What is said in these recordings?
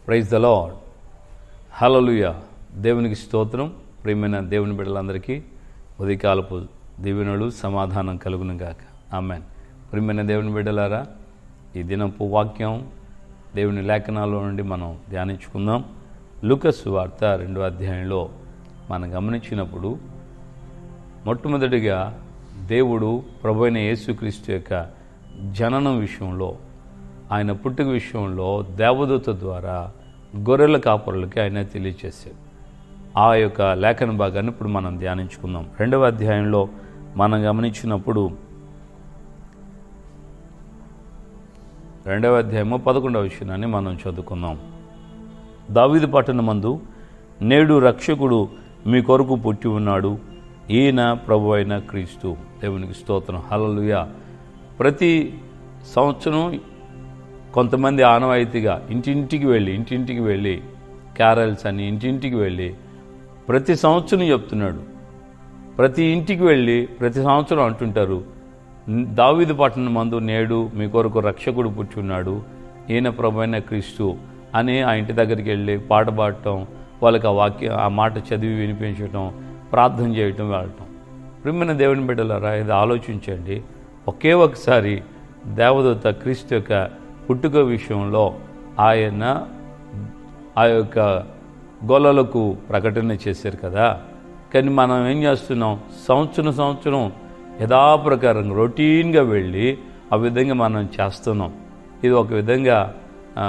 praise the lord హలలుయ దేవునికి స్తోత్రం ప్రియమైన దేవుని బిడ్డలందరికీ ఉదయకాలపు దీవెనలు సమాధానం కలుగును గాక ఆమెన్ ప్రియమైన దేవుని బిడ్డలారా ఈ దినపు వాక్యం దేవుని లేఖనాల్లో నుండి మనం ధ్యానించుకుందాం లూకస్ వార్త రెండో అధ్యాయంలో మనం గమనించినప్పుడు మొట్టమొదటిగా దేవుడు ప్రభు అయిన యేసుక్రీస్తు యొక్క జననం విషయంలో ఆయన పుట్టుక విషయంలో దేవదూత ద్వారా గొర్రెల కాపరులకి ఆయన తెలియచేశాడు ఆ యొక్క లేఖన భాగాన్ని ఇప్పుడు మనం ధ్యానించుకుందాం రెండవ అధ్యాయంలో మనం గమనించినప్పుడు రెండవ అధ్యాయము పదకొండవ విషయాన్ని మనం చదువుకుందాం దావీదు పట్టణమందు నేడు రక్షకుడు మీ కొరకు పుట్టి ఉన్నాడు ఈయన ప్రభు అయిన క్రీస్తు దేవునికి స్తోత్రం హలలుయ ప్రతి సంవత్సరం కొంతమంది ఆనవాయితీగా ఇంటింటికి వెళ్ళి ఇంటింటికి వెళ్ళి క్యారల్స్ అని ఇంటింటికి వెళ్ళి ప్రతి సంవత్సరం చెప్తున్నాడు ప్రతి ఇంటికి వెళ్ళి ప్రతి సంవత్సరం అంటుంటారు దావీదు పట్టణం మందు నేడు మీ కొరకు రక్షకుడు పుచ్చున్నాడు ఈయన ప్రభు అయిన క్రీస్తు అని ఆ ఇంటి దగ్గరికి వెళ్ళి పాట పాడటం వాళ్ళకి ఆ వాక్య ఆ మాట చదివి వినిపించటం ప్రార్థన చేయటం వెళ్ళటం ప్రిమ్మిన దేవుని బిడ్డలారా ఇది ఆలోచించండి ఒకే ఒకసారి దేవదూత క్రీస్తు యొక్క పుట్టుక విషయంలో ఆయన ఆ యొక్క గొల్లలకు ప్రకటన చేశారు కదా కానీ మనం ఏం చేస్తున్నాం సంవత్సరం సంవత్సరం యథాప్రకారం రొటీన్గా వెళ్ళి ఆ విధంగా మనం చేస్తున్నాం ఇది ఒక విధంగా ఆ,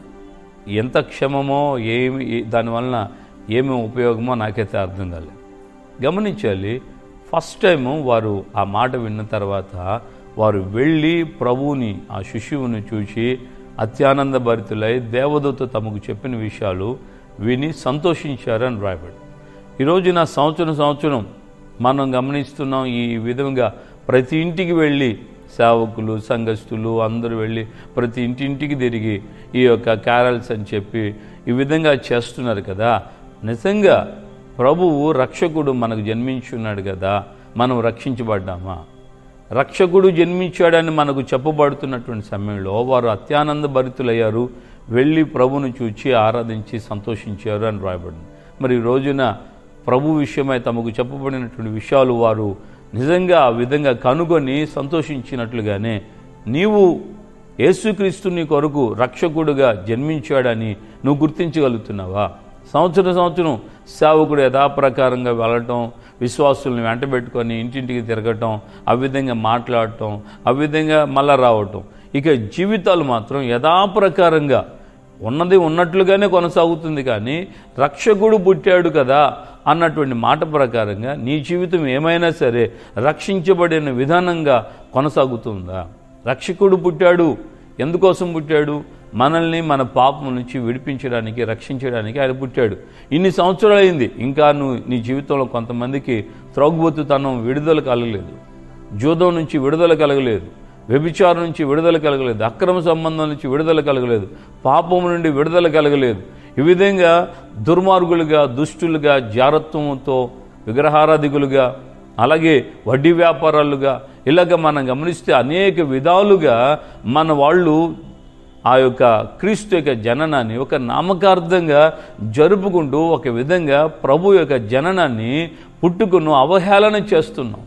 ఎంత క్షమమో ఏమి దానివలన ఏమి ఉపయోగమో నాకైతే అర్థం కాలేదు గమనించాలి ఫస్ట్ టైం వారు ఆ మాట విన్న తర్వాత వారు వెళ్ళి ప్రభువుని ఆ శిశువుని చూసి అత్యానంద భరితులై దేవదూత తమకు చెప్పిన విషయాలు విని సంతోషించారని రాయబడి ఈరోజు నా సంవత్సరం సంవత్సరం మనం గమనిస్తున్నాం ఈ విధంగా ప్రతి ఇంటికి వెళ్ళి సేవకులు సంఘస్థులు అందరూ వెళ్ళి ప్రతి ఇంటింటికి తిరిగి ఈ యొక్క క్యారల్స్ అని చెప్పి ఈ విధంగా చేస్తున్నారు కదా నిజంగా ప్రభువు రక్షకుడు మనకు జన్మించున్నాడు కదా మనం రక్షించబడ్డామా రక్షకుడు జన్మించాడని మనకు చెప్పబడుతున్నటువంటి సమయంలో వారు అత్యానంద భరితులయ్యారు వెళ్ళి ప్రభును చూచి ఆరాధించి సంతోషించారు అని రాయబడింది మరి ఈ రోజున ప్రభు విషయమై తమకు చెప్పబడినటువంటి విషయాలు వారు నిజంగా ఆ విధంగా కనుగొని సంతోషించినట్లుగానే నీవు యేసుక్రీస్తు నీ కొరకు రక్షకుడుగా జన్మించాడని నువ్వు గుర్తించగలుగుతున్నావా సంవత్సరం సంవత్సరం సేవకుడు యథాప్రకారంగా వెళ్ళటం విశ్వాసుల్ని వెంటబెట్టుకొని ఇంటింటికి తిరగటం ఆ విధంగా మాట్లాడటం ఆ విధంగా మళ్ళా రావటం ఇక జీవితాలు మాత్రం యథాప్రకారంగా ఉన్నది ఉన్నట్లుగానే కొనసాగుతుంది కానీ రక్షకుడు పుట్టాడు కదా అన్నటువంటి మాట ప్రకారంగా నీ జీవితం ఏమైనా సరే రక్షించబడిన విధానంగా కొనసాగుతుందా రక్షకుడు పుట్టాడు ఎందుకోసం పుట్టాడు మనల్ని మన పాపం నుంచి విడిపించడానికి రక్షించడానికి ఆయన పుట్టాడు ఇన్ని సంవత్సరాలు అయింది ఇంకా నువ్వు నీ జీవితంలో కొంతమందికి త్రోగ్బోతుతనం విడుదల కలగలేదు జూదం నుంచి విడుదల కలగలేదు వ్యభిచారం నుంచి విడుదల కలగలేదు అక్రమ సంబంధం నుంచి విడుదల కలగలేదు పాపం నుండి విడుదల కలగలేదు ఈ విధంగా దుర్మార్గులుగా దుష్టులుగా జారత్వంతో విగ్రహారాధికులుగా అలాగే వడ్డీ వ్యాపారాలుగా ఇలాగ మనం గమనిస్తే అనేక విధాలుగా మన వాళ్ళు ఆ యొక్క క్రీస్తు యొక్క జననాన్ని ఒక నామకార్థంగా జరుపుకుంటూ ఒక విధంగా ప్రభు యొక్క జననాన్ని పుట్టుకును అవహేళన చేస్తున్నాం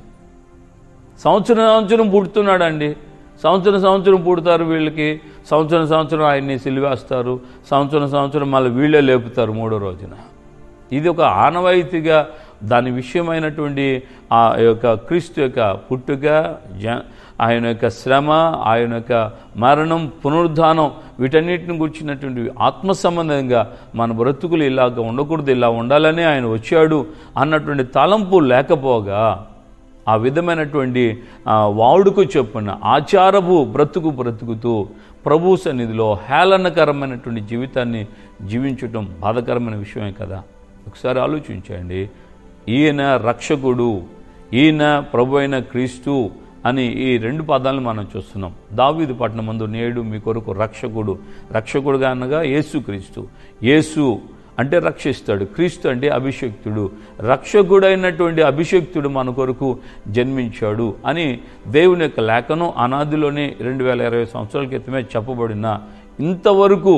సంవత్సరం సంవత్సరం పుడుతున్నాడండి సంవత్సరం సంవత్సరం పుడతారు వీళ్ళకి సంవత్సరం సంవత్సరం ఆయన్ని సిలివేస్తారు సంవత్సరం సంవత్సరం మళ్ళీ వీళ్ళే లేపుతారు మూడో రోజున ఇది ఒక ఆనవాయితీగా దాని విషయమైనటువంటి ఆ యొక్క క్రీస్తు యొక్క పుట్టుక జ ఆయన యొక్క శ్రమ ఆయన యొక్క మరణం పునరుద్ధానం వీటన్నిటిని గుర్చినటువంటి ఆత్మ సంబంధంగా మన బ్రతుకులు ఇలాగ ఉండకూడదు ఇలా ఉండాలని ఆయన వచ్చాడు అన్నటువంటి తలంపు లేకపోగా ఆ విధమైనటువంటి ఆ, వాడుకు చొప్పున ఆచారపు బ్రతుకు బ్రతుకుతూ ప్రభు సన్నిధిలో హేళనకరమైనటువంటి జీవితాన్ని జీవించటం బాధకరమైన విషయమే కదా ఒకసారి ఆలోచించండి ఈయన రక్షకుడు ఈయన ప్రభు అయిన క్రీస్తు అని ఈ రెండు పదాలను మనం చూస్తున్నాం దావీదు పట్టణం మందు నేడు మీ కొరకు రక్షకుడు రక్షకుడుగా అనగా యేసుక్రీస్తు యేసు అంటే రక్షిస్తాడు క్రీస్తు అంటే అభిషక్తుడు రక్షకుడైనటువంటి అభిషక్తుడు మన కొరకు జన్మించాడు అని దేవుని యొక్క లేఖనం అనాదిలోనే రెండు వేల ఇరవై సంవత్సరాల క్రితమే చెప్పబడిన ఇంతవరకు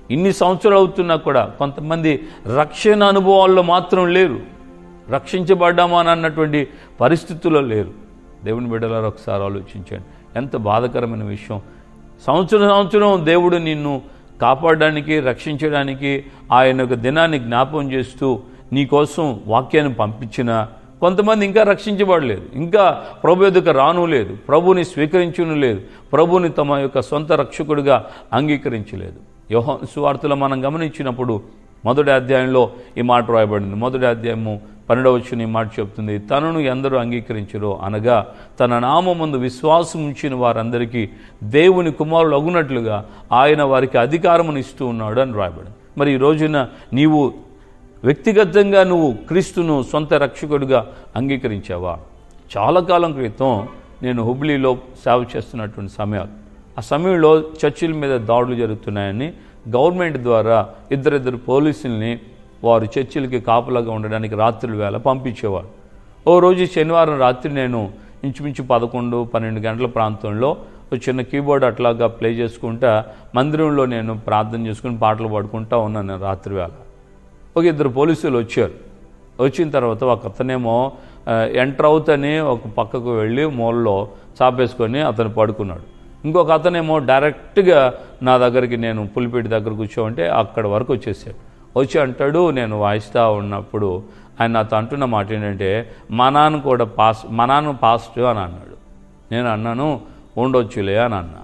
ఇన్ని సంవత్సరాలు అవుతున్నా కూడా కొంతమంది రక్షణ అనుభవాల్లో మాత్రం లేరు రక్షించబడ్డామా అని అన్నటువంటి పరిస్థితుల్లో లేరు దేవుని బిడ్డలారు ఒకసారి ఆలోచించండి ఎంత బాధకరమైన విషయం సంవత్సరం సంవత్సరం దేవుడు నిన్ను కాపాడడానికి రక్షించడానికి ఆయన యొక్క దినాన్ని జ్ఞాపకం చేస్తూ నీకోసం వాక్యాన్ని పంపించిన కొంతమంది ఇంకా రక్షించబడలేదు ఇంకా ప్రభు ఎదుక రాను లేదు ప్రభుని స్వీకరించును లేదు ప్రభుని తమ యొక్క సొంత రక్షకుడిగా అంగీకరించలేదు యోహన్ సువార్తలో మనం గమనించినప్పుడు మొదటి అధ్యాయంలో ఈ మాట రాయబడింది మొదటి అధ్యాయము పన్నెండవ వచ్చిన ఈ మాట చెప్తుంది తనను ఎందరూ అంగీకరించరో అనగా తన నామందు విశ్వాసం ఉంచిన వారందరికీ దేవుని కుమారులు అగునట్లుగా ఆయన వారికి అధికారమును ఇస్తూ ఉన్నాడు అని రాయబడింది మరి ఈ రోజున నీవు వ్యక్తిగతంగా నువ్వు క్రీస్తును సొంత రక్షకుడిగా అంగీకరించావా చాలా కాలం క్రితం నేను హుబ్లీలో సేవ చేస్తున్నటువంటి సమయాలు ఆ సమయంలో చర్చిల మీద దాడులు జరుగుతున్నాయని గవర్నమెంట్ ద్వారా ఇద్దరిద్దరు పోలీసుల్ని వారు చర్చిలకి కాపలాగా ఉండడానికి రాత్రుల వేళ పంపించేవాడు ఓ రోజు శనివారం రాత్రి నేను ఇంచుమించు పదకొండు పన్నెండు గంటల ప్రాంతంలో ఒక చిన్న కీబోర్డ్ అట్లాగా ప్లే చేసుకుంటా మందిరంలో నేను ప్రార్థన చేసుకుని పాటలు పాడుకుంటా ఉన్నాను నేను రాత్రి వేళ ఒక ఇద్దరు పోలీసులు వచ్చారు వచ్చిన తర్వాత ఒక అతనేమో ఆ, ఎంటర్ అవుతని ఒక పక్కకు వెళ్ళి మూలలో చాపేసుకొని అతను పడుకున్నాడు ఇంకొక అతనేమో డైరెక్ట్గా నా దగ్గరికి నేను పులిపేటి దగ్గర కూర్చోమంటే అక్కడ వరకు వచ్చేసాడు వచ్చి అంటాడు నేను వాయిస్తా ఉన్నప్పుడు ఆయన నాతో అంటున్న మాట ఏంటంటే మా నాన్న కూడా పాస్ మా నాన్న పాస్ట్ అని అన్నాడు నేను అన్నాను ఉండొచ్చులే అని అన్నా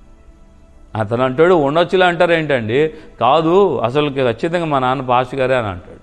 అతను అంటాడు ఉండొచ్చులే అంటారు ఏంటండి కాదు అసలు ఖచ్చితంగా మా నాన్న పాస్ట్ గారే అని అంటాడు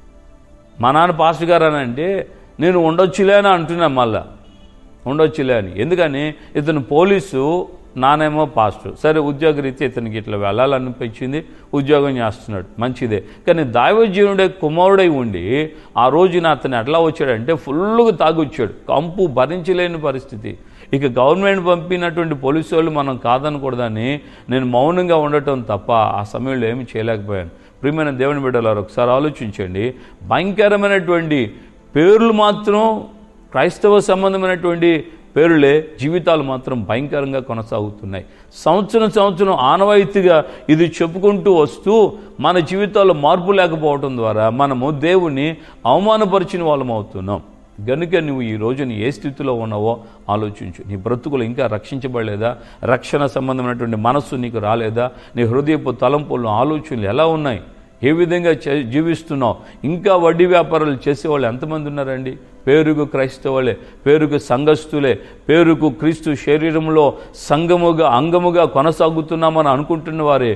మా నాన్న పాస్ట్ గారు అని అంటే నేను ఉండొచ్చులే అని అంటున్నా మళ్ళా ఉండొచ్చులే అని ఎందుకని ఇతను పోలీసు నానేమో పాస్ట్ సరే ఉద్యోగరీత్యా ఇతనికి ఇట్లా వెళ్ళాలనిపించింది ఉద్యోగం చేస్తున్నాడు మంచిదే కానీ దైవజీవుడే కుమారుడై ఉండి ఆ రోజున అతను ఎట్లా వచ్చాడంటే ఫుల్గా తాగొచ్చాడు కంపు భరించలేని పరిస్థితి ఇక గవర్నమెంట్ పంపినటువంటి పోలీసు వాళ్ళు మనం కాదనకూడదని నేను మౌనంగా ఉండటం తప్ప ఆ సమయంలో ఏమీ చేయలేకపోయాను ప్రియమైన దేవుని బిడ్డలారు ఒకసారి ఆలోచించండి భయంకరమైనటువంటి పేర్లు మాత్రం క్రైస్తవ సంబంధమైనటువంటి పేరులే జీవితాలు మాత్రం భయంకరంగా కొనసాగుతున్నాయి సంవత్సరం సంవత్సరం ఆనవాయితీగా ఇది చెప్పుకుంటూ వస్తూ మన జీవితాల్లో మార్పు లేకపోవడం ద్వారా మనము దేవుణ్ణి అవమానపరిచిన వాళ్ళం అవుతున్నాం గనుక నువ్వు ఈ రోజున ఏ స్థితిలో ఉన్నావో ఆలోచించు నీ బ్రతుకులు ఇంకా రక్షించబడలేదా రక్షణ సంబంధమైనటువంటి మనస్సు నీకు రాలేదా నీ హృదయపు తలంపులు ఆలోచనలు ఎలా ఉన్నాయి ఏ విధంగా చే- జీవిస్తున్నావు ఇంకా వడ్డీ వ్యాపారాలు చేసేవాళ్ళు ఎంతమంది ఉన్నారండి పేరుకు క్రైస్తవులే పేరుకు సంఘస్థులే పేరుకు క్రీస్తు శరీరంలో సంఘముగా అంగముగా కొనసాగుతున్నామని అనుకుంటున్న వారే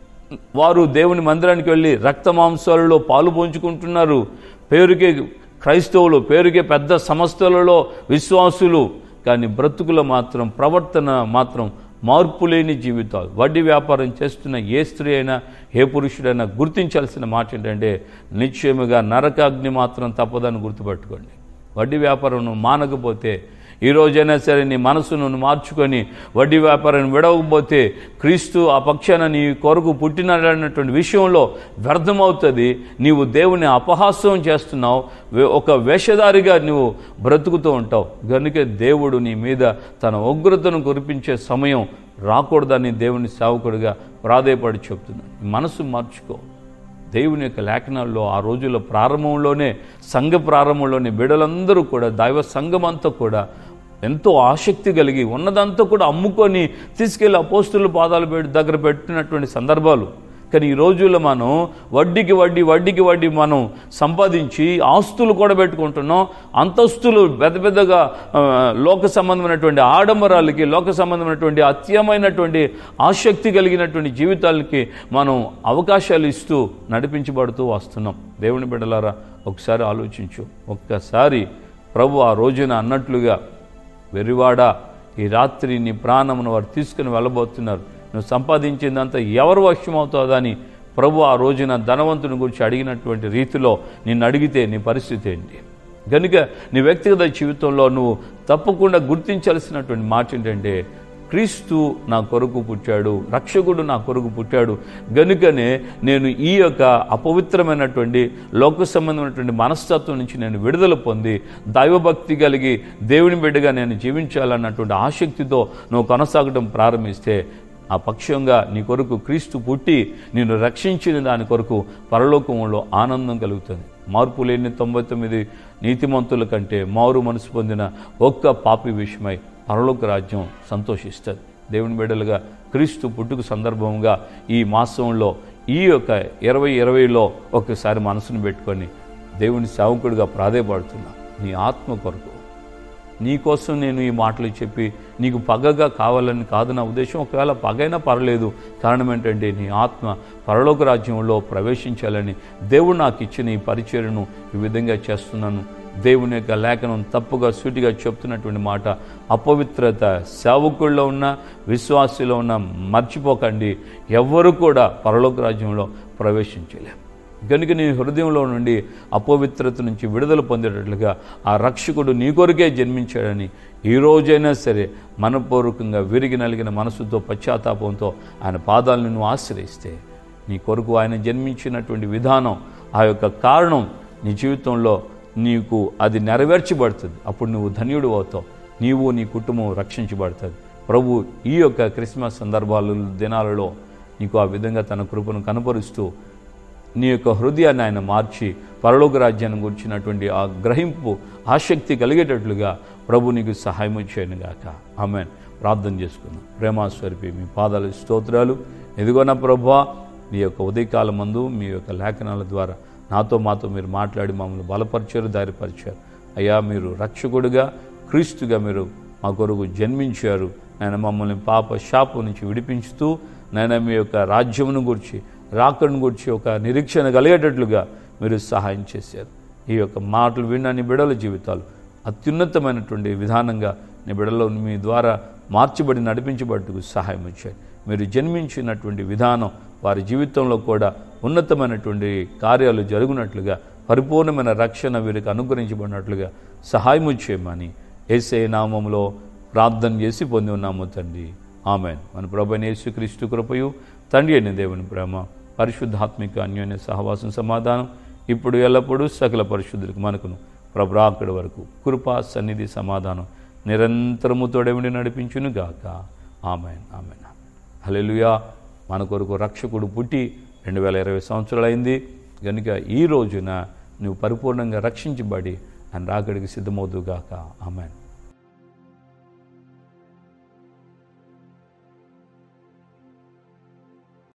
వారు దేవుని మందిరానికి వెళ్ళి రక్త మాంసాలలో పాలు పంచుకుంటున్నారు పేరుకే క్రైస్తవులు పేరుకే పెద్ద సంస్థలలో విశ్వాసులు కానీ బ్రతుకుల మాత్రం ప్రవర్తన మాత్రం మార్పు లేని జీవితాలు వడ్డీ వ్యాపారం చేస్తున్న ఏ స్త్రీ అయినా ఏ పురుషుడైనా గుర్తించాల్సిన మాట ఏంటంటే నిశ్చయముగా నరకాగ్ని మాత్రం తప్పదని గుర్తుపెట్టుకోండి వడ్డీ వ్యాపారం నువ్వు మానకపోతే ఈ రోజైనా సరే నీ మనసును నువ్వు మార్చుకొని వడ్డీ వ్యాపారాన్ని విడవకపోతే క్రీస్తు ఆ పక్షాన నీ కొరకు పుట్టినటువంటి విషయంలో వ్యర్థమవుతుంది నీవు దేవుని అపహాస్యం చేస్తున్నావు వే- ఒక వేషధారిగా నువ్వు బ్రతుకుతూ ఉంటావు కనుక దేవుడు నీ మీద తన ఉగ్రతను కురిపించే సమయం రాకూడదని దేవుని సేవకుడిగా ప్రాధేయపడి చెప్తున్నాను నీ మనసు మార్చుకో దేవుని యొక్క లేఖనాల్లో ఆ రోజుల ప్రారంభంలోనే సంఘ ప్రారంభంలోనే బిడలందరూ కూడా దైవ సంఘం అంతా కూడా ఎంతో ఆసక్తి కలిగి ఉన్నదంతా కూడా అమ్ముకొని తీసుకెళ్లి అపోస్తుల పాదాలు పెట్టి దగ్గర పెట్టినటువంటి సందర్భాలు కానీ ఈ రోజుల్లో మనం వడ్డీకి వడ్డీ వడ్డీకి వడ్డీ మనం సంపాదించి ఆస్తులు కూడా పెట్టుకుంటున్నాం అంతస్తులు పెద్ద పెద్దగా ఆ, లోక సంబంధమైనటువంటి ఆడంబరాలకి లోక సంబంధమైనటువంటి అత్యమైనటువంటి ఆసక్తి కలిగినటువంటి జీవితాలకి మనం అవకాశాలు ఇస్తూ నడిపించబడుతూ వస్తున్నాం దేవుని బిడ్డలారా ఒకసారి ఆలోచించు ఒక్కసారి ప్రభు ఆ రోజున అన్నట్లుగా వెరివాడా ఈ రాత్రి నీ ప్రాణమును వారు తీసుకుని వెళ్ళబోతున్నారు నువ్వు సంపాదించిందంతా ఎవరు వశమవుతుందని ప్రభు ఆ రోజున ధనవంతుని గురించి అడిగినటువంటి రీతిలో నిన్ను అడిగితే నీ పరిస్థితి ఏంటి కనుక నీ వ్యక్తిగత జీవితంలో నువ్వు తప్పకుండా గుర్తించాల్సినటువంటి మాట ఏంటంటే క్రీస్తు నా కొరకు పుట్టాడు రక్షకుడు నా కొరకు పుట్టాడు గనుకనే నేను ఈ యొక్క అపవిత్రమైనటువంటి లోక సంబంధమైనటువంటి మనస్తత్వం నుంచి నేను విడుదల పొంది దైవభక్తి కలిగి దేవుని బిడ్డగా నేను జీవించాలన్నటువంటి ఆసక్తితో నువ్వు కొనసాగడం ప్రారంభిస్తే ఆ పక్షంగా నీ కొరకు క్రీస్తు పుట్టి నిన్ను రక్షించిన దాని కొరకు పరలోకంలో ఆనందం కలుగుతుంది మార్పు లేని తొంభై తొమ్మిది నీతిమంతుల కంటే మారు మనసు పొందిన ఒక్క పాపి విషయమై పరలోక రాజ్యం సంతోషిస్తుంది దేవుని బిడ్డలుగా క్రీస్తు పుట్టుక సందర్భంగా ఈ మాసంలో ఈ యొక్క ఇరవై ఇరవైలో ఒకసారి మనసును పెట్టుకొని దేవుని సేవకుడిగా ప్రాధేయపడుతున్నా నీ ఆత్మ కొరకు నీకోసం నేను ఈ మాటలు చెప్పి నీకు పగగా కావాలని కాదు నా ఉద్దేశం ఒకవేళ పగైనా పర్లేదు కారణం ఏంటంటే నీ ఆత్మ పరలోక రాజ్యంలో ప్రవేశించాలని దేవుడు నాకు ఇచ్చిన ఈ పరిచయను ఈ విధంగా చేస్తున్నాను దేవుని యొక్క లేఖనం తప్పుగా సూటిగా చెప్తున్నటువంటి మాట అపవిత్రత సేవకుల్లో ఉన్న విశ్వాసులో ఉన్న మర్చిపోకండి ఎవ్వరు కూడా పరలోక రాజ్యంలో ప్రవేశించలేరు కనుక నీ హృదయంలో నుండి అపవిత్రత నుంచి విడుదల పొందేటట్లుగా ఆ రక్షకుడు నీ కొరకే జన్మించాడని ఈ రోజైనా సరే మనపూర్వకంగా విరిగి నలిగిన మనసుతో పశ్చాత్తాపంతో ఆయన పాదాలను నువ్వు ఆశ్రయిస్తే నీ కొరకు ఆయన జన్మించినటువంటి విధానం ఆ యొక్క కారణం నీ జీవితంలో నీకు అది నెరవేర్చబడుతుంది అప్పుడు నువ్వు ధన్యుడు అవుతావు నీవు నీ కుటుంబం రక్షించబడుతుంది ప్రభు ఈ యొక్క క్రిస్మస్ సందర్భాలు దినాలలో నీకు ఆ విధంగా తన కృపను కనపరుస్తూ నీ యొక్క హృదయాన్ని ఆయన మార్చి పరలోక రాజ్యాన్ని గురించినటువంటి ఆ గ్రహింపు ఆసక్తి కలిగేటట్లుగా ప్రభు నీకు సహాయం చేయను గాక ఆమె ప్రార్థన చేసుకుందాం ప్రేమాస్వరూపి మీ పాదాల స్తోత్రాలు ఎదుగోన ప్రభా మీ యొక్క ఉదయకాలం మందు మీ యొక్క లేఖనాల ద్వారా నాతో మాతో మీరు మాట్లాడి మమ్మల్ని బలపరిచారు దారిపరిచారు అయ్యా మీరు రక్షకుడుగా క్రీస్తుగా మీరు మా కొరకు జన్మించారు నేను మమ్మల్ని పాప శాపం నుంచి విడిపించుతూ నేను మీ యొక్క రాజ్యమును గురించి రాకను గురించి ఒక నిరీక్షణ కలిగేటట్లుగా మీరు సహాయం చేశారు ఈ యొక్క మాటలు విన్న నీ బిడల జీవితాలు అత్యున్నతమైనటువంటి విధానంగా నీ బిడలో మీ ద్వారా మార్చబడి నడిపించబట్టుకు సహాయం ఇచ్చారు మీరు జన్మించినటువంటి విధానం వారి జీవితంలో కూడా ఉన్నతమైనటువంటి కార్యాలు జరుగునట్లుగా పరిపూర్ణమైన రక్షణ వీరికి అనుగ్రహించబడినట్లుగా సహాయం చేయమని ఏసే నామంలో ప్రార్థన చేసి పొంది ఉన్నాము తండ్రి ఆమెన్ మన ప్రభు యేసుక్రీస్తు కృపయు తండ్రి అయిన దేవుని ప్రేమ పరిశుద్ధాత్మిక అన్యోన్య సహవాసం సమాధానం ఇప్పుడు ఎల్లప్పుడూ సకల పరిశుద్ధులకు మనకును ప్రభు అక్కడి వరకు కృపా సన్నిధి సమాధానం నిరంతరము తోడెవిడి నడిపించును గాక ఆమెన్ ఆమెన్ హల్లెలూయా మన కొరకు రక్షకుడు పుట్టి రెండు వేల ఇరవై సంవత్సరాలైంది కనుక ఈ రోజున నువ్వు పరిపూర్ణంగా రక్షించబడి ఆయన రాకడికి సిద్ధమవుదుగాక ఆమెన్